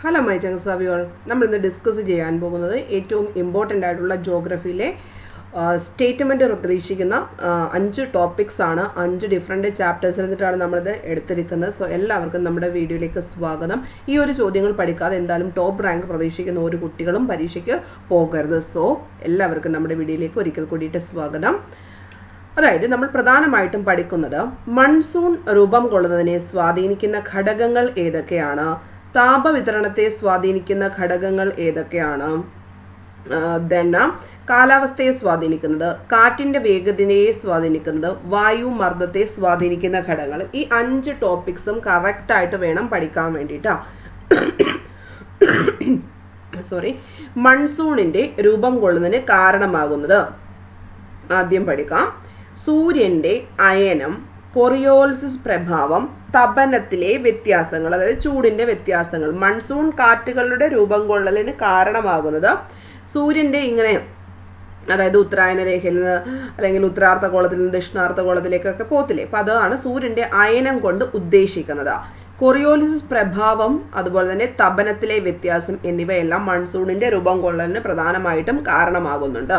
hello my ചങ്സാവിയോൾ നമ്മൾ ഇന്ന് discuss ചെയ്യാൻ പോകുന്നത് ഏറ്റവും ഇമ്പോർട്ടൻ്റ് ആയിട്ടുള്ള ജോഗ്രഫിയിലെ സ്റ്റേറ്റ്മെൻറ്റ് പ്രതീക്ഷിക്കുന്ന ആ, അഞ്ച് ടോപ്പിക്സ് ആണ് അഞ്ച് ഡിഫറെൻറ്റ് ചാപ്റ്റേഴ്സിൽ നിന്നിട്ടാണ് നമ്മളിത് എടുത്തിരിക്കുന്നത് സോ എല്ലാവർക്കും നമ്മുടെ വീഡിയോയിലേക്ക് സ്വാഗതം ഈ ഒരു ചോദ്യങ്ങൾ പഠിക്കാതെ എന്തായാലും ടോപ്പ് റാങ്ക് പ്രതീക്ഷിക്കുന്ന ഒരു കുട്ടികളും പരീക്ഷയ്ക്ക് പോകരുത് സോ എല്ലാവർക്കും നമ്മുടെ വീഡിയോയിലേക്ക് ഒരിക്കൽ കൂടിയിട്ട് സ്വാഗതം അതായത് നമ്മൾ പ്രധാനമായിട്ടും പഠിക്കുന്നത് മൺസൂൺ രൂപം കൊള്ളുന്നതിനെ സ്വാധീനിക്കുന്ന ഘടകങ്ങൾ ഏതൊക്കെയാണ് താപവിതരണത്തെ സ്വാധീനിക്കുന്ന ഘടകങ്ങൾ ഏതൊക്കെയാണ് ദെൻ കാലാവസ്ഥയെ സ്വാധീനിക്കുന്നത് കാറ്റിന്റെ വേഗതയെ സ്വാധീനിക്കുന്നത് വായു മർദ്ദത്തെ സ്വാധീനിക്കുന്ന ഘടകങ്ങൾ ഈ അഞ്ച് ടോപ്പിക്സും കറക്റ്റ് ആയിട്ട് വേണം പഠിക്കാൻ വേണ്ടിയിട്ടാ സോറി മൺസൂണിന്റെ രൂപം കൊള്ളുന്നതിന് കാരണമാകുന്നത് ആദ്യം പഠിക്കാം സൂര്യന്റെ അയനം കൊറിയോൾസിസ് പ്രഭാവം തപനത്തിലെ വ്യത്യാസങ്ങൾ അതായത് ചൂടിന്റെ വ്യത്യാസങ്ങൾ മൺസൂൺ കാറ്റുകളുടെ രൂപം കൊള്ളലിന് കാരണമാകുന്നത് സൂര്യന്റെ ഇങ്ങനെ അതായത് ഉത്തരായന രേഖയിൽ നിന്ന് അല്ലെങ്കിൽ ഉത്തരാർദ്ധഗോളത്തിൽ നിന്ന് ദക്ഷിണാർദ്ധഗോളത്തിലേക്കൊക്കെ പോത്തില്ലേ അപ്പം അതാണ് സൂര്യന്റെ അയനം കൊണ്ട് ഉദ്ദേശിക്കുന്നത് കൊറിയോലിസിസ് പ്രഭാവം അതുപോലെ തന്നെ തപനത്തിലെ വ്യത്യാസം എന്നിവയെല്ലാം മൺസൂണിന്റെ രൂപം കൊള്ളലിന് പ്രധാനമായിട്ടും കാരണമാകുന്നുണ്ട്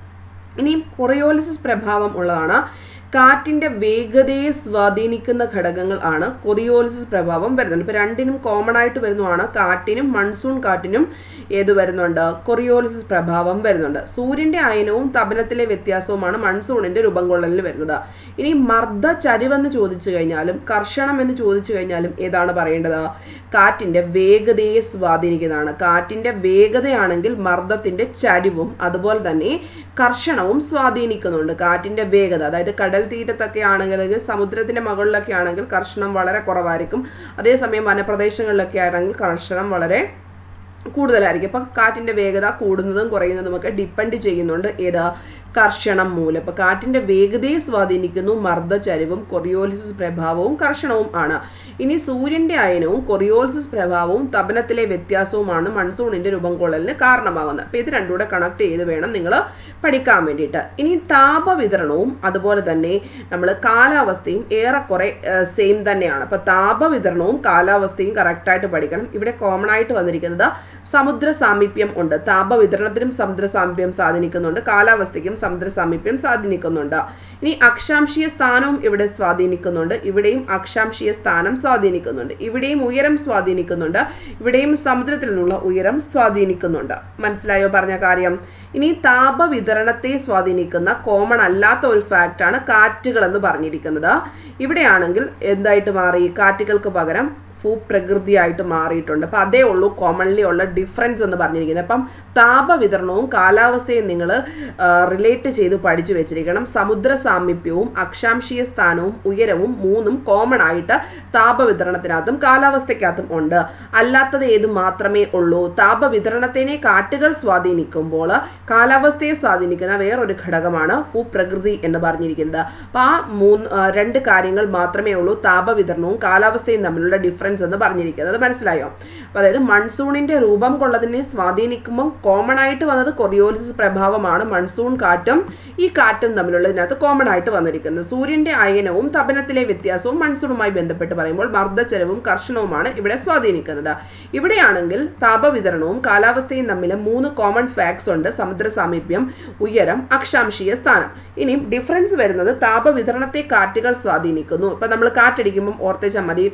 ഇനി കൊറിയോലിസിസ് പ്രഭാവം ഉള്ളതാണ് കാറ്റിന്റെ വേഗതയെ സ്വാധീനിക്കുന്ന ഘടകങ്ങൾ ആണ് കൊറിയോലിസിസ് പ്രഭാവം വരുന്നുണ്ട് ഇപ്പൊ രണ്ടിനും കോമൺ ആയിട്ട് വരുന്നതാണ് കാറ്റിനും മൺസൂൺ കാറ്റിനും ഏത് വരുന്നുണ്ട് കൊറിയോലിസിസ് പ്രഭാവം വരുന്നുണ്ട് സൂര്യന്റെ അയനവും തപനത്തിലെ വ്യത്യാസവുമാണ് മൺസൂണിന്റെ രൂപം കൊള്ളലിൽ വരുന്നത് ഇനി മർദ്ദ ചരിവെന്ന് ചോദിച്ചു കഴിഞ്ഞാലും കർഷണം എന്ന് ചോദിച്ചു കഴിഞ്ഞാലും ഏതാണ് പറയേണ്ടത് കാറ്റിന്റെ വേഗതയെ സ്വാധീനിക്കുന്നതാണ് കാറ്റിന്റെ വേഗതയാണെങ്കിൽ മർദ്ദത്തിന്റെ ചരിവും അതുപോലെ തന്നെ കർഷണവും സ്വാധീനിക്കുന്നുണ്ട് കാറ്റിന്റെ വേഗത അതായത് കടൽ തീരത്തൊക്കെ ആണെങ്കിൽ അല്ലെങ്കിൽ സമുദ്രത്തിന്റെ മുകളിലൊക്കെ ആണെങ്കിൽ കർഷണം വളരെ കുറവായിരിക്കും അതേസമയം വനപ്രദേശങ്ങളിലൊക്കെ ആണെങ്കിൽ കർഷണം വളരെ കൂടുതലായിരിക്കും അപ്പം കാറ്റിന്റെ വേഗത കൂടുന്നതും കുറയുന്നതും ഒക്കെ ഡിപ്പെൻഡ് ചെയ്യുന്നുണ്ട് ഏത് കർഷണം മൂലം അപ്പം കാറ്റിന്റെ വേഗതയെ സ്വാധീനിക്കുന്നു മർദ്ദചരിവും കൊറിയോലിസിസ് പ്രഭാവവും കർഷണവും ആണ് ഇനി സൂര്യന്റെ അയനവും കൊറിയോലിസിസ് പ്രഭാവവും തപനത്തിലെ വ്യത്യാസവുമാണ് മൺസൂണിന്റെ രൂപം കൊള്ളലിന് കാരണമാകുന്നത് അപ്പം ഇത് രണ്ടും കൂടെ കണക്ട് ചെയ്ത് വേണം നിങ്ങൾ പഠിക്കാൻ വേണ്ടിയിട്ട് ഇനി താപവിതരണവും അതുപോലെ തന്നെ നമ്മൾ കാലാവസ്ഥയും ഏറെക്കുറെ സെയിം തന്നെയാണ് അപ്പം താപവിതരണവും കാലാവസ്ഥയും കറക്റ്റായിട്ട് പഠിക്കണം ഇവിടെ കോമൺ ആയിട്ട് വന്നിരിക്കുന്നത് സമുദ്ര സാമീപ്യം ഉണ്ട് താപവിതരണത്തിനും സമുദ്ര സാമീപ്യം സ്വാധീനിക്കുന്നുണ്ട് കാലാവസ്ഥയ്ക്കും സമുദ്ര സാമീപ്യം സ്വാധീനിക്കുന്നുണ്ട് ഇനി അക്ഷാംശീയ സ്ഥാനവും ഇവിടെ സ്വാധീനിക്കുന്നുണ്ട് ഇവിടെയും അക്ഷാംശീയ സ്ഥാനം സ്വാധീനിക്കുന്നുണ്ട് ഇവിടെയും ഉയരം സ്വാധീനിക്കുന്നുണ്ട് ഇവിടെയും സമുദ്രത്തിൽ നിന്നുള്ള ഉയരം സ്വാധീനിക്കുന്നുണ്ട് മനസ്സിലായോ പറഞ്ഞ കാര്യം ഇനി താപവിതരണത്തെ സ്വാധീനിക്കുന്ന കോമൺ അല്ലാത്ത ഒരു ഫാക്റ്റാണ് കാറ്റുകൾ എന്ന് പറഞ്ഞിരിക്കുന്നത് ഇവിടെയാണെങ്കിൽ എന്തായിട്ട് മാറി കാറ്റുകൾക്ക് പകരം ഭൂപ്രകൃതിയായിട്ട് മാറിയിട്ടുണ്ട് അപ്പം അതേ ഉള്ളൂ കോമൺലി ഉള്ള ഡിഫറൻസ് എന്ന് പറഞ്ഞിരിക്കുന്നത് അപ്പം താപവിതരണവും കാലാവസ്ഥയും നിങ്ങൾ റിലേറ്റ് ചെയ്ത് പഠിച്ചു വെച്ചിരിക്കണം സമുദ്ര സാമീപ്യവും അക്ഷാംശീയ സ്ഥാനവും ഉയരവും മൂന്നും കോമൺ ആയിട്ട് താപവിതരണത്തിനകത്തും കാലാവസ്ഥയ്ക്കകത്തും ഉണ്ട് അല്ലാത്തത് ഏത് മാത്രമേ ഉള്ളൂ താപവിതരണത്തിനെ കാറ്റുകൾ സ്വാധീനിക്കുമ്പോൾ കാലാവസ്ഥയെ സ്വാധീനിക്കുന്ന വേറൊരു ഘടകമാണ് ഭൂപ്രകൃതി എന്ന് പറഞ്ഞിരിക്കുന്നത് അപ്പം ആ മൂന്ന് ആ, രണ്ട് കാര്യങ്ങൾ മാത്രമേ ഉള്ളൂ താപവിതരണവും കാലാവസ്ഥയും തമ്മിലുള്ള ഡിഫറൻസ് എന്ന് പറഞ്ഞിരിക്കുന്നത് അത് മനസ്സിലായോ അപ്പോൾ അതായത് മൺസൂണിന്റെ രൂപം കൊള്ളതിനെ സ്വാധീനിക്കുമ്പോൾ കോമൺ ആയിട്ട് വന്നത് കൊറിയോലിസിസ് പ്രഭാവമാണ് മൺസൂൺ കാറ്റും ഈ കാറ്റും തമ്മിലുള്ള ഇതിനകത്ത് കോമൺ ആയിട്ട് വന്നിരിക്കുന്നത് സൂര്യന്റെ അയനവും തപനത്തിലെ വ്യത്യാസവും മൺസൂണുമായി ബന്ധപ്പെട്ട് പറയുമ്പോൾ മർദ്ദച്ചരവും കർഷണവുമാണ് ഇവിടെ സ്വാധീനിക്കുന്നത് ഇവിടെയാണെങ്കിൽ താപവിതരണവും കാലാവസ്ഥയും തമ്മിൽ മൂന്ന് കോമൺ ഫാക്ട്സ് ഉണ്ട് സമുദ്ര സാമീപ്യം ഉയരം അക്ഷാംശീയ സ്ഥാനം ഇനി ഡിഫറൻസ് വരുന്നത് താപവിതരണത്തെ കാറ്റുകൾ സ്വാധീനിക്കുന്നു ഇപ്പം നമ്മൾ കാറ്റടിക്കുമ്പം ഓർത്തേച്ചാൽ മതി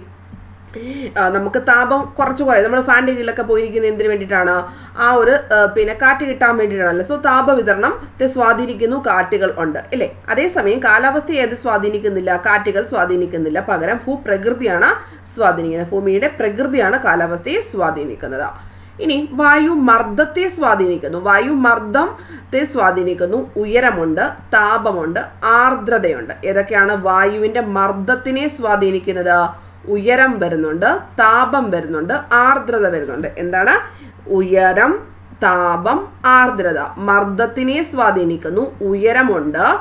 ആ, നമുക്ക് താപം കുറച്ച് കുറയും നമ്മൾ ഫാൻ്റെ കീഴിലൊക്കെ പോയിരിക്കുന്നത് എന്തിനു വേണ്ടിയിട്ടാണ് ആ ഒരു ആ, പിന്നെ കാറ്റ് കിട്ടാൻ വേണ്ടിയിട്ടാണല്ലോ സോ താപവിതരണത്തെ സ്വാധീനിക്കുന്നു കാറ്റുകൾ ഉണ്ട് അല്ലേ അതേസമയം കാലാവസ്ഥയെ ഏത് സ്വാധീനിക്കുന്നില്ല കാറ്റുകൾ സ്വാധീനിക്കുന്നില്ല പകരം ഭൂപ്രകൃതിയാണ് സ്വാധീനിക്കുന്നത് ഭൂമിയുടെ പ്രകൃതിയാണ് കാലാവസ്ഥയെ സ്വാധീനിക്കുന്നത് ഇനി വായു മർദ്ദത്തെ സ്വാധീനിക്കുന്നു വായു മർദ്ദത്തെ സ്വാധീനിക്കുന്നു ഉയരമുണ്ട് താപമുണ്ട് ആർദ്രതയുണ്ട് ഏതൊക്കെയാണ് വായുവിന്റെ മർദ്ദത്തിനെ സ്വാധീനിക്കുന്നത് ഉയരം വരുന്നുണ്ട് താപം വരുന്നുണ്ട് ആർദ്രത വരുന്നുണ്ട് എന്താണ് ഉയരം താപം ആർദ്രത മർദ്ദത്തിനെ സ്വാധീനിക്കുന്നു ഉയരമുണ്ട്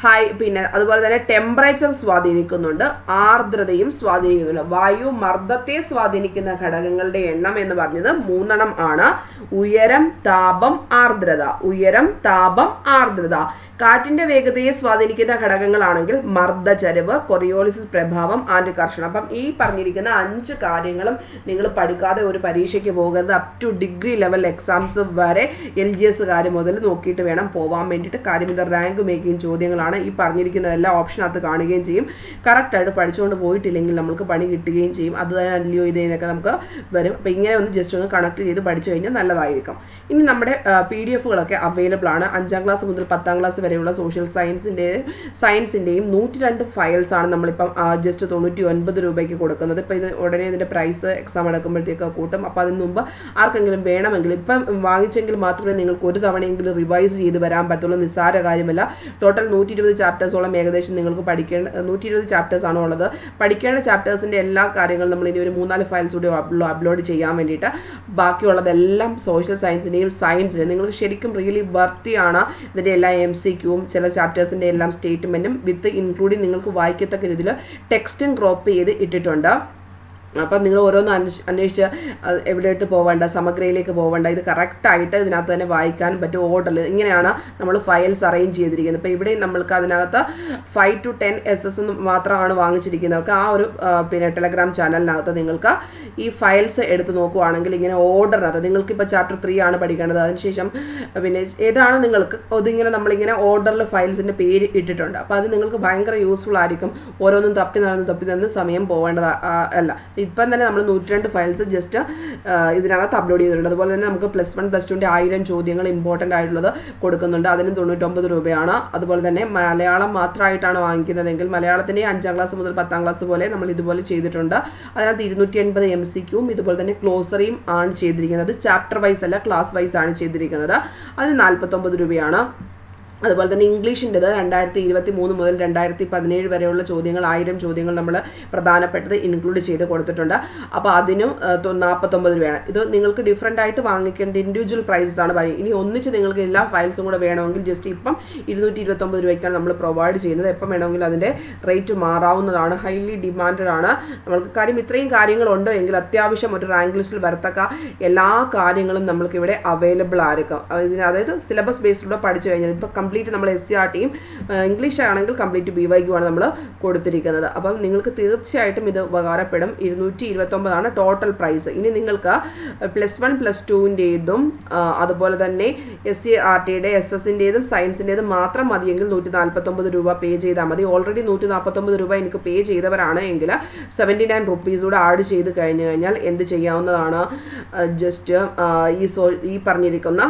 ഹൈ പിന്നെ അതുപോലെ തന്നെ ടെമ്പറേച്ചർ സ്വാധീനിക്കുന്നുണ്ട് ആർദ്രതയും സ്വാധീനിക്കുന്നുണ്ട് വായു മർദ്ദത്തെ സ്വാധീനിക്കുന്ന ഘടകങ്ങളുടെ എണ്ണം എന്ന് പറഞ്ഞത് മൂന്നെണ്ണം ആണ് ഉയരം താപം ആർദ്രത ഉയരം താപം ആർദ്രത കാറ്റിന്റെ വേഗതയെ സ്വാധീനിക്കുന്ന ഘടകങ്ങളാണെങ്കിൽ മർദ്ദചരിവ് കൊറിയോളിസിസ് പ്രഭാവം ആൻഡ് കർഷണം അപ്പം ഈ പറഞ്ഞിരിക്കുന്ന അഞ്ച് കാര്യങ്ങളും നിങ്ങൾ പഠിക്കാതെ ഒരു പരീക്ഷയ്ക്ക് പോകരുത് up to degree level exams വരെ എൽ ജി എസ് കാര്യം മുതൽ നോക്കിയിട്ട് വേണം പോകാൻ വേണ്ടിയിട്ട് കാര്യം ഇത് റാങ്ക് മേക്കിംഗ് ചോദ്യങ്ങളാണ് ഈ പറഞ്ഞിരിക്കുന്ന എല്ലാ ഓപ്ഷനകത്ത് കാണുകയും ചെയ്യും കറക്റ്റായിട്ട് പഠിച്ചുകൊണ്ട് പോയിട്ടില്ലെങ്കിൽ നമുക്ക് പണി കിട്ടുകയും ചെയ്യും അത് തന്നെ അല്ലയോ ഇതേന്നൊക്കെ നമുക്ക് വരും അപ്പം ഇങ്ങനെ ഒന്ന് ജസ്റ്റ് ഒന്ന് കണക്ട് ചെയ്ത് പഠിച്ചു കഴിഞ്ഞാൽ നല്ലതായിരിക്കും ഇനി നമ്മുടെ പി ഡി എഫുകളൊക്കെ അവൈലബിൾ ആണ് അഞ്ചാം ക്ലാസ് മുതൽ പത്താം ക്ലാസ് വരെയുള്ള സോഷ്യൽ സയൻസിൻ്റെ സയൻസിൻ്റെയും നൂറ്റി രണ്ട് ഫയൽസ് ആണ് നമ്മളിപ്പം ജസ്റ്റ് തൊണ്ണൂറ്റി ഒൻപത് രൂപയ്ക്ക് കൊടുക്കുന്നത് ഇപ്പം ഇത് ഉടനെ ഇതിൻ്റെ പ്രൈസ് എക്സാം അടക്കുമ്പോഴത്തേക്ക് കൂട്ടും അപ്പോൾ അതിന് മുമ്പ് ആർക്കെങ്കിലും വേണമെങ്കിൽ ഇപ്പം വാങ്ങിച്ചെങ്കിൽ മാത്രമേ നിങ്ങൾക്ക് ഒരു തവണയെങ്കിലും റിവൈസ് ചെയ്ത് വരാൻ പറ്റുള്ളൂ നിസ്സാര കാര്യമല്ല ടോട്ടൽ നൂറ്റി ഇരുപത് ചാപ്റ്റേഴ്സോളം ഏകദേശം നിങ്ങൾക്ക് പഠിക്കേണ്ട നൂറ്റി ഇരുപത് ചാപ്റ്റേഴ്സ് ആണ് ഉള്ളത് പഠിക്കേണ്ട ചാപ്റ്റേഴ്സിൻ്റെ എല്ലാ കാര്യങ്ങളും നമ്മൾ ഇനി ഒരു മൂന്നാല് ഫയൽസ് കൂടി അപ്ലോഡ് ചെയ്യാൻ വേണ്ടിയിട്ട് ബാക്കിയുള്ളതെല്ലാം സോഷ്യൽ സയൻസിൻ്റെയും സയൻസിൻ്റെയും നിങ്ങൾക്ക് ശരിക്കും റിയലി വർത്തിയാണ് ഇതിൻ്റെ എല്ലാ എം സി ക്യൂവും ചില ചാപ്റ്റേഴ്സിൻ്റെ എല്ലാം സ്റ്റേറ്റ്മെൻറ്റും വിത്ത് ഇൻക്ലൂഡിങ് നിങ്ങൾക്ക് വായിക്കത്തക്ക രീതിയിൽ ടെക്സ്റ്റും ക്രോപ്പ് ചെയ്ത് ഇട്ടിട്ടുണ്ട് അപ്പം നിങ്ങൾ ഓരോന്ന് അന്വേഷി അന്വേഷിച്ച് അത് എവിടെയിട്ട് പോവേണ്ട സമഗ്രയിലേക്ക് പോവേണ്ട ഇത് കറക്റ്റായിട്ട് ഇതിനകത്ത് തന്നെ വായിക്കാൻ പറ്റും ഓർഡറിൽ ഇങ്ങനെയാണ് നമ്മൾ ഫയൽസ് അറേഞ്ച് ചെയ്തിരിക്കുന്നത് ഇപ്പോൾ ഇവിടെ നമ്മൾക്ക് അതിനകത്ത് five to ten S S മാത്രമാണ് വാങ്ങിച്ചിരിക്കുന്നവർക്ക് ആ ഒരു ആ, പിന്നെ ടെലഗ്രാം ചാനലിനകത്ത് നിങ്ങൾക്ക് ഈ ഫയൽസ് എടുത്ത് നോക്കുവാണെങ്കിൽ ഇങ്ങനെ ഓർഡറിനകത്ത് നിങ്ങൾക്കിപ്പോൾ ചാപ്റ്റർ ത്രീ ആണ് പഠിക്കേണ്ടത് അതിനുശേഷം പിന്നെ ഏതാണ് നിങ്ങൾക്ക് അതിങ്ങനെ നമ്മളിങ്ങനെ ഓർഡറിൽ ഫയൽസിൻ്റെ പേര് ഇട്ടിട്ടുണ്ട് അപ്പോൾ അത് നിങ്ങൾക്ക് ഭയങ്കര യൂസ്ഫുൾ ആയിരിക്കും ഓരോന്നും തപ്പി നടന്ന് തപ്പി നടന്ന് സമയം പോവേണ്ടത് ആ, അല്ല ഇപ്പം തന്നെ നമ്മൾ നൂറ്റി രണ്ട് ഫയൽസ് ജസ്റ്റ് ഇതിനകത്ത് അപ്ലോഡ് ചെയ്തിട്ടുണ്ട് അതുപോലെ തന്നെ നമുക്ക് പ്ലസ് വൺ പ്ലസ് ടുവിൻ്റെ ആയിരം ചോദ്യങ്ങൾ ഇമ്പോർട്ടൻ്റ് ആയിട്ടുള്ളത് കൊടുക്കുന്നുണ്ട് അതിന് തൊണ്ണൂറ്റൊമ്പത് രൂപയാണ് അതുപോലെ തന്നെ മലയാളം മാത്രമായിട്ടാണ് വാങ്ങിക്കുന്നതെങ്കിൽ മലയാളത്തിൻ്റെ അഞ്ചാം ക്ലാസ് മുതൽ പത്താം ക്ലാസ് പോലെ നമ്മൾ ഇതുപോലെ ചെയ്തിട്ടുണ്ട് അതിനകത്ത് ഇരുന്നൂറ്റി എൺപത് എം സി ക്യൂവും ഇതുപോലെ തന്നെ ക്ലോസറിയും ആണ് ചെയ്തിരിക്കുന്നത് ചാപ്റ്റർ വൈസ് അല്ല ക്ലാസ് വൈസ് ആണ് ചെയ്തിരിക്കുന്നത് അത് നാൽപ്പത്തൊമ്പത് രൂപയാണ് അതുപോലെ തന്നെ ഇംഗ്ലീഷിൻ്റെത് രണ്ടായിരത്തി ഇരുപത്തി മൂന്ന് മുതൽ രണ്ടായിരത്തി പതിനേഴ് വരെയുള്ള ചോദ്യങ്ങൾ ആയിരം ചോദ്യങ്ങൾ നമ്മൾ പ്രധാനപ്പെട്ടത് ഇൻക്ലൂഡ് ചെയ്ത് കൊടുത്തിട്ടുണ്ട് അപ്പോൾ അതിനും ഏഹ്, തൊ- നാൽപ്പത്തൊമ്പത് രൂപയാണ് ഇത് നിങ്ങൾക്ക് ഡിഫറെൻ്റ് ആയിട്ട് വാങ്ങിക്കേണ്ട ഇൻഡിവിജ്വൽ പ്രൈസസ് ആണ് പറയുന്നത് ഇനി ഒന്നിച്ച് നിങ്ങൾക്ക് എല്ലാ ഫയൽസും കൂടെ വേണമെങ്കിൽ ജസ്റ്റ് ഇപ്പം ഇരുന്നൂറ്റി ഇരുപത്തൊമ്പത് രൂപയ്ക്കാണ് നമ്മൾ പ്രൊവൈഡ് ചെയ്യുന്നത് എപ്പം വേണമെങ്കിലും അതിൻ്റെ റേറ്റ് മാറാവുന്നതാണ് ഹൈലി ഡിമാൻഡഡ് ആണ് നമ്മൾക്ക് കാര്യം ഇത്രയും കാര്യങ്ങളുണ്ട് എങ്കിൽ അത്യാവശ്യം ഒരു റാങ്ക് ലിസ്റ്റിൽ വരത്തക്ക എല്ലാ കാര്യങ്ങളും നമ്മൾക്ക് ഇവിടെ അവൈലബിൾ ആയിരിക്കും അഹ് ഇതിന് അതായത് സിലബസ് ബേസിലൂടെ പഠിച്ചു കഴിഞ്ഞാൽ ഇപ്പോൾ കംപ്ലീറ്റ് നമ്മൾ എസ് സി ആർ ടിയും ഇംഗ്ലീഷ് ആണെങ്കിൽ കംപ്ലീറ്റ് ബി വൈക്കും ആണ് നമ്മൾ കൊടുത്തിരിക്കുന്നത് അപ്പം നിങ്ങൾക്ക് തീർച്ചയായിട്ടും ഇത് ഉപകാരപ്പെടും ഇരുന്നൂറ്റി ഇരുപത്തൊമ്പതാണ് ടോട്ടൽ പ്രൈസ് ഇനി നിങ്ങൾക്ക് പ്ലസ് വൺ പ്ലസ് ടുവിൻ്റെതും അതുപോലെ തന്നെ എസ് സി ആർ ടിയുടെ എസ് എസിൻ്റെതും സയൻസിൻ്റെതും മാത്രം മതിയെങ്കിൽ നൂറ്റി നാൽപ്പത്തൊമ്പത് രൂപ പേ ചെയ്താൽ മതി ഓൾറെഡി നൂറ്റി നാൽപ്പത്തൊമ്പത് രൂപ എനിക്ക് പേ ചെയ്തവരാണ് എങ്കിൽ സെവൻറ്റി നയൻ റുപ്പീസ് കൂടെ ആഡ് ചെയ്ത് കഴിഞ്ഞ് കഴിഞ്ഞാൽ എന്ത് ചെയ്യാവുന്നതാണ് ജസ്റ്റ് ഈ സോ ഈ പറഞ്ഞിരിക്കുന്ന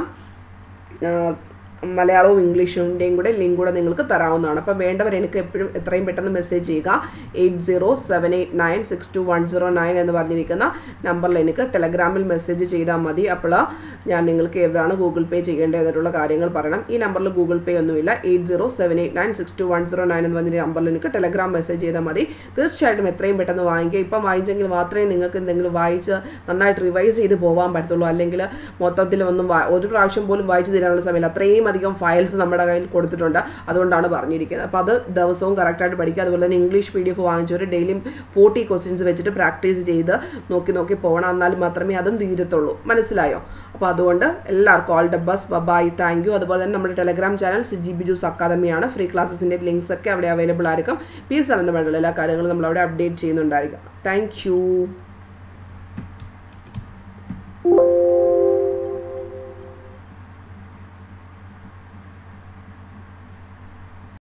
ആ, മലയാളവും ഇംഗ്ലീഷിൻ്റെയും കൂടെ ലിങ്ക് കൂടെ നിങ്ങൾക്ക് തരാവുന്നതാണ് അപ്പോൾ വേണ്ടവർ എനിക്ക് എപ്പോഴും എത്രയും പെട്ടെന്ന് മെസ്സേജ് ചെയ്യുക eight zero seven eight nine six two one zero nine എന്ന് പറഞ്ഞിരിക്കുന്ന നമ്പറിൽ എനിക്ക് ടെലഗ്രാമിൽ മെസ്സേജ് ചെയ്താൽ മതി അപ്പോൾ ഞാൻ നിങ്ങൾക്ക് എവിടെയാണ് ഗൂഗിൾ പേ ചെയ്യേണ്ടതായിട്ടുള്ള കാര്യങ്ങൾ പറയണം ഈ നമ്പറിൽ ഗൂഗിൾ പേ ഒന്നുമില്ല eight zero seven eight nine six two one zero nine എന്ന് പറഞ്ഞ നമ്പറിൽ എനിക്ക് ടെലഗ്രാം മെസ്സേജ് ചെയ്താൽ മതി തീർച്ചയായിട്ടും എത്രയും പെട്ടെന്ന് വാങ്ങിക്കുക ഇപ്പം വാങ്ങിച്ചെങ്കിൽ മാത്രമേ നിങ്ങൾക്ക് എന്തെങ്കിലും വായിച്ച് നന്നായിട്ട് റിവൈസ് ചെയ്ത് പോകാൻ പറ്റത്തുള്ളൂ അല്ലെങ്കിൽ മൊത്തത്തിൽ ഒന്നും വാ- ഒരു പ്രാവശ്യം പോലും വായിച്ചു തരാനുള്ള സമയമില്ല അത്രയും അധികം ഫയൽസ് നമ്മുടെ കയ്യിൽ കൊടുത്തിട്ടുണ്ട് അതുകൊണ്ടാണ് പറഞ്ഞിരിക്കുന്നത് അപ്പോൾ അത് ദിവസവും കറക്റ്റായിട്ട് പഠിക്കുക അതുപോലെ തന്നെ ഇംഗ്ലീഷ് പി ഡി എഫ് വാങ്ങിച്ചവർ ഡെയിലി ഫോർട്ടി ക്വസ്റ്റ്യൻസ് വെച്ചിട്ട് പ്രാക്ടീസ് ചെയ്ത് നോക്കി നോക്കി പോകണം എന്നാൽ മാത്രമേ അതും തീരത്തുള്ളൂ മനസ്സിലായോ അപ്പോൾ അതുകൊണ്ട് എല്ലാവർക്കും all the best bye thank you അതുപോലെ തന്നെ നമ്മുടെ ടെലഗ്രാം ചാനൽ സിജി ബിജൂസ് അക്കാദമിയാണ് ഫ്രീ ക്ലാസ്സസിൻ്റെ ലിങ്ക്സ് ഒക്കെ അവിടെ അവൈലബിൾ ആയിരിക്കും പി എസ് ബന്ധപ്പെട്ടുള്ള എല്ലാ കാര്യങ്ങളും നമ്മൾ അവിടെ അപ്ഡേറ്റ് ചെയ്യുന്നുണ്ടായിരിക്കും താങ്ക് യു